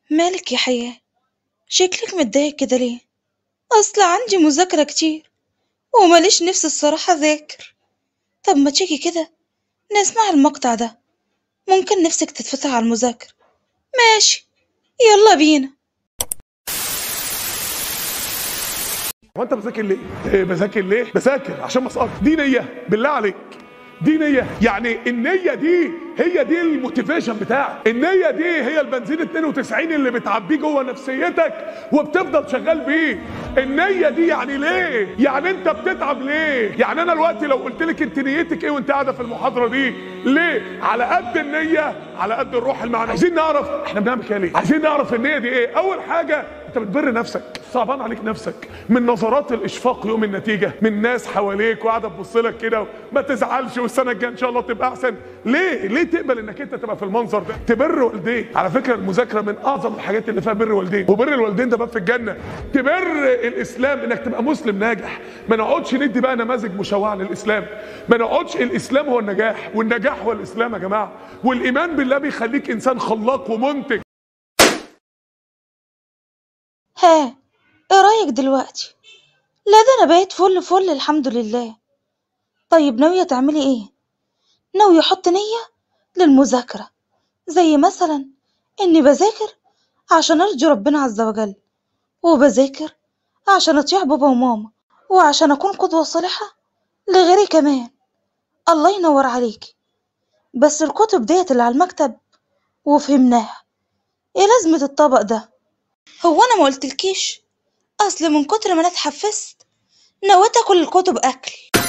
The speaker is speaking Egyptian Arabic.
مالك يا حياة شكلك متضايق كده ليه اصل عندي مذاكرة كتير وماليش نفس الصراحة اذاكر طب ما تيجي كده نسمع المقطع ده ممكن نفسك تتفتح على المذاكرة ماشي يلا بينا هو انت بذاكر ليه؟ إيه بذاكر ليه؟ بذاكر عشان ما اسقطش دي نية بالله عليك دي نية يعني النية دي هي دي الموتيفيشن بتاعك النية دي هي البنزين 92 اللي بتعبيه جوه نفسيتك وبتفضل شغال بيه النية دي يعني ليه؟ يعني انت بتتعب ليه؟ يعني انا دلوقتي لو قلت لك انت نيتك ايه وانت قاعدة في المحاضرة دي ليه؟ على قد النية على قد الروح المعنوية عايزين نعرف احنا بنعمل كده ليه؟ عايزين نعرف النية دي ايه؟ اول حاجة انت بتبر نفسك صعبان عليك نفسك من نظرات الاشفاق يوم النتيجه من ناس حواليك وقاعده تبص لك كده ما تزعلش والسنه الجايه ان شاء الله تبقى احسن ليه ليه تقبل انك انت تبقى في المنظر ده تبر والديك على فكره المذاكره من اعظم الحاجات اللي فيها بر والدين وبر الوالدين ده باب في الجنه تبر الاسلام انك تبقى مسلم ناجح ما نقعدش ندي بقى نماذج مشوهه للاسلام ما نقعدش الاسلام هو النجاح والنجاح هو الاسلام يا جماعه والايمان بالله بيخليك انسان خلاق ومنتج ها ايه رأيك دلوقتي لا ده انا بقيت فل فل الحمد لله طيب ناوية تعملي ايه ناوية احط نية للمذاكرة زي مثلا اني بذاكر عشان ارجو ربنا عز وجل وبذاكر عشان اطيع بابا وماما وعشان اكون قدوة صالحة لغيري كمان الله ينور عليكي بس الكتب ديت اللي على المكتب وفهمناها ايه لازمة الطبق ده هو انا ما قلتلكيش اصل من كتر ما انا اتحفزت نويت اكل الكتب اكل